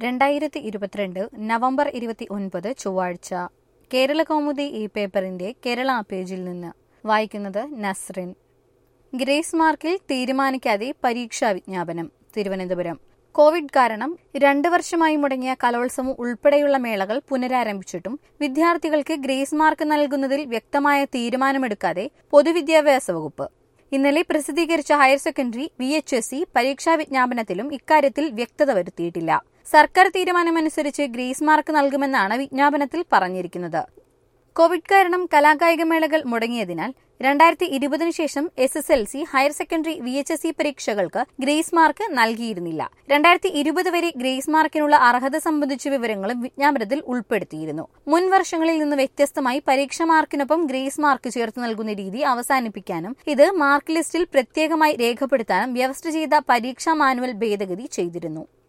രണ്ടായിരത്തി ഇരുപത്തിരണ്ട് നവംബർ ഇരുപത്തി ഒൻപത് ചൊവ്വാഴ്ച കേരള കൗമുദി ഈ പേപ്പറിന്റെ കേരള പേജിൽ നിന്ന് വായിക്കുന്നത് നസ്രിൻ ഗ്രേസ് മാർക്കിൽ തീരുമാനിക്കാതെ പരീക്ഷാ വിജ്ഞാപനം തിരുവനന്തപുരം കോവിഡ് കാരണം രണ്ടു വർഷമായി മുടങ്ങിയ കലോത്സവം ഉൾപ്പെടെയുള്ള മേളകൾ പുനരാരംഭിച്ചിട്ടും വിദ്യാർത്ഥികൾക്ക് ഗ്രേസ് മാർക്ക് നൽകുന്നതിൽ വ്യക്തമായ തീരുമാനമെടുക്കാതെ പൊതുവിദ്യാഭ്യാസ വകുപ്പ് ഇന്നലെ പ്രസിദ്ധീകരിച്ച higher secondary V H S C പരീക്ഷാ വിജ്ഞാപനത്തിലും ഇക്കാര്യത്തിൽ വ്യക്തത വരുത്തിയിട്ടില്ല സർക്കാർ തീരുമാനമനുസരിച്ച് ഗ്രേസ് മാർക്ക് നൽകുമെന്നാണ് വിജ്ഞാപനത്തിൽ പറഞ്ഞിരിക്കുന്നത് കോവിഡ് കാരണം കലാകായികമേളകൾ മുടങ്ങിയതിനാൽ രണ്ടായിരത്തി ഇരുപതിനു ശേഷം S S L C higher secondary V H S C പരീക്ഷകൾക്ക് ഗ്രേസ് മാർക്ക് നൽകിയിരുന്നില്ല രണ്ടായിരത്തി ഇരുപത് വരെ ഗ്രേസ് മാർക്കിനുള്ള അർഹത സംബന്ധിച്ച വിവരങ്ങളും വിജ്ഞാപനത്തിൽ ഉൾപ്പെടുത്തിയിരുന്നു മുൻ വർഷങ്ങളിൽ നിന്ന് വ്യത്യസ്തമായി പരീക്ഷ മാർക്കിനൊപ്പം ഗ്രേസ് മാർക്ക് ചേർത്ത് നൽകുന്ന രീതി അവസാനിപ്പിക്കാനും ഇത് മാർക്ക് ലിസ്റ്റിൽ പ്രത്യേകമായി രേഖപ്പെടുത്താനും വ്യവസ്ഥ ചെയ്ത പരീക്ഷാ മാനുവൽ ഭേദഗതി ചെയ്തിരുന്നു